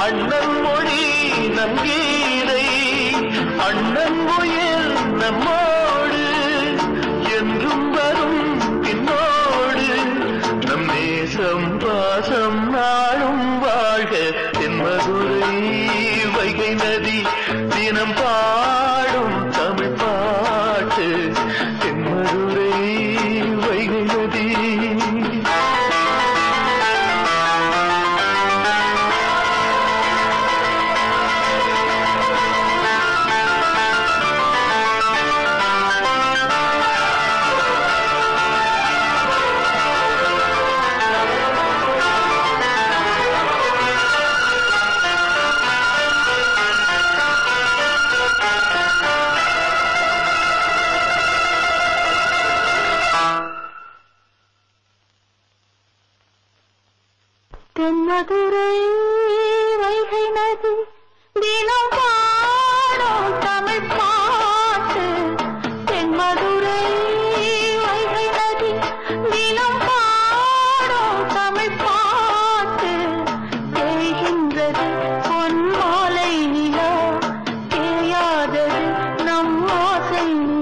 அண்ணன் மொழி நங்கீரை அண்ணன் முயல் நம்மோடு என்றும் வரும் பின்னோடு நம் நேசம் பாசம் நாளும் வாழ்க தென்மதுரை வைகை நதி தினம் பாடும் தமிழ் பாட்டு தென்மதுரை வைகை நதி தென்மதுரை வைகை நதி தினம் பாடும் தமிழ் பாட்டு தென்மதுரை வைகை நதி தினம் பாடும் தமிழ் பாட்டு தேய்கின்றது பொன் மாலை நிலா தேயாதது நம் ஆசை நிலா